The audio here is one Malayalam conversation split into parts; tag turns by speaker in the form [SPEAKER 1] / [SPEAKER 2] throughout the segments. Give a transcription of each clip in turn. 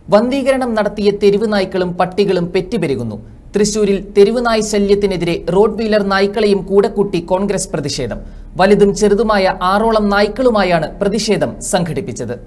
[SPEAKER 1] വന്ധീകരണം നടത്തിയ തെരുവ് നായ്ക്കളും പട്ടികളും പെറ്റുപെരുകുന്നു തൃശൂരിൽ തെരുവ് നായ് ശല്യത്തിനെതിരെ റോഡ് വീലർ നായ്ക്കളെയും കൂടെ കൂട്ടി കോൺഗ്രസ് പ്രതിഷേധം വലുതും ചെറുതുമായ ആറോളം നായ്ക്കളുമായാണ് പ്രതിഷേധം സംഘടിപ്പിച്ചത്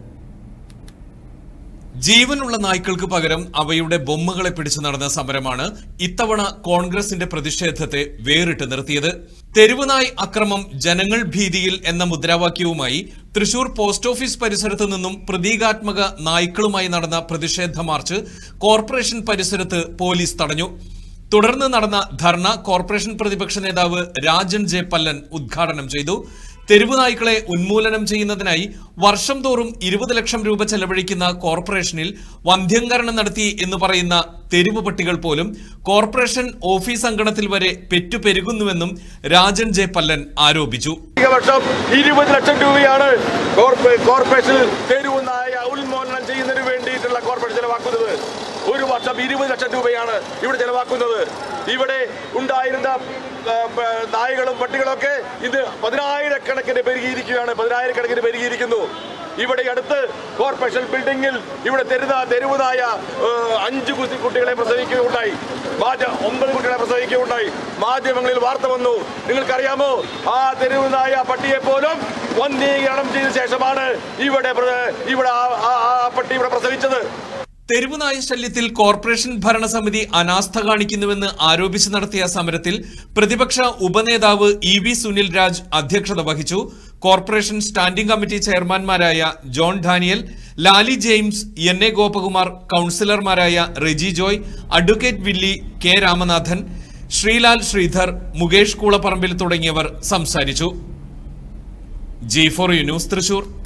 [SPEAKER 2] ജീവനുള്ള നായ്ക്കൾക്ക് പകരം അവയുടെ ബൊമ്മകളെ പിടിച്ചു നടന്ന സമരമാണ് ഇത്തവണ കോൺഗ്രസിന്റെ പ്രതിഷേധത്തെ വേറിട്ട് നിർത്തിയത് തെരുവുനായ് അക്രമം ജനങ്ങൾ ഭീതിയിൽ എന്ന മുദ്രാവാക്യവുമായി തൃശൂർ പോസ്റ്റ് ഓഫീസ് പരിസരത്ത് നിന്നും പ്രതീകാത്മക നായ്ക്കളുമായി നടന്ന പ്രതിഷേധ മാർച്ച് കോർപ്പറേഷൻ പരിസരത്ത് പോലീസ് തടഞ്ഞു തുടർന്ന് നടന്ന ധർണ കോർപ്പറേഷൻ പ്രതിപക്ഷ നേതാവ് രാജൻ ജെ പല്ലൻ ഉദ്ഘാടനം ചെയ്തു തെരുവ് നായ്ക്കളെ ഉന്മൂലനം ചെയ്യുന്നതിനായി വർഷം തോറും ഇരുപത് ലക്ഷം രൂപ ചെലവഴിക്കുന്ന കോർപ്പറേഷനിൽ വന്ധ്യംകരണം നടത്തി എന്ന് പറയുന്ന തെരുവ് പട്ടികൾ പോലും കോർപ്പറേഷൻ ഓഫീസ് അങ്കണത്തിൽ വരെ പെറ്റുപെരുകുന്നുവെന്നും രാജൻ ജെ പല്ലൻ ആരോപിച്ചു
[SPEAKER 3] ഈ വർഷം ഇരുപത് ലക്ഷം രൂപയാണ് കോർപ്പ- കോർപ്പറേഷൻ തെരുവ് നായ ഉന്മൂലനം ചെയ്യുന്നതിന് വേണ്ടിയിട്ടുള്ള കോർപ്പറേഷൻ ചെലവാക്കുന്നത് ഒരു വർഷം ഇരുപത് ലക്ഷം രൂപയാണ് ഇവിടെ ചെലവാക്കുന്നത് ഇവിടെ ഉണ്ടായിരുന്ന ആ, പ- നായകളും പട്ടികളൊക്കെ ഇത് പതിനായിരക്കണക്കിന് പെരുകിയിരിക്കുകയാണ് പതിനായിരക്കണക്കിന് പെരുകിയിരിക്കുന്നു ഇവിടെ അടുത്ത് കോർപ്പറേഷൻ ബിൽഡിംഗിൽ ഇവിടെ തെരുന്ന തെരുവുനായ ആ, അഞ്ച് കുട്ടി കുട്ടികളെ പ്രസവിക്കുകയുണ്ടായി മാറ്റ ഒമ്പത് കുട്ടികളെ പ്രസവിക്കുകയുണ്ടായി മാധ്യമങ്ങളിൽ വാർത്ത വന്നു നിങ്ങൾക്കറിയാമോ ആ തെരുവുനായ പട്ടിയെ പോലും വന്ധീകരണം ചെയ്ത ശേഷമാണ് ഇവിടെ പ്ര- ഇവിടെ ആ- ആ ആ പട്ടി ഇവിടെ പ്രസവിച്ചത്
[SPEAKER 2] തെരുവുനായ ശല്യത്തിൽ കോർപ്പറേഷൻ ഭരണസമിതി അനാസ്ഥ കാണിക്കുന്നുവെന്ന് ആരോപിച്ച് നടത്തിയ സമരത്തിൽ പ്രതിപക്ഷ ഉപനേതാവ് ഇ വി സുനിൽ രാജ് അധ്യക്ഷത വഹിച്ചു കോർപ്പറേഷൻ സ്റ്റാൻഡിംഗ് കമ്മിറ്റി ചെയർമാൻമാരായ John Daniel Lali James N A Gopakumar കൌൺസിലർമാരായ Reji Joy advocate Willy K Ramanathan Sreelal Sreedhar Mukesh Koolaparambil തുടങ്ങിയവർ സംസാരിച്ചു G four U news Thrissur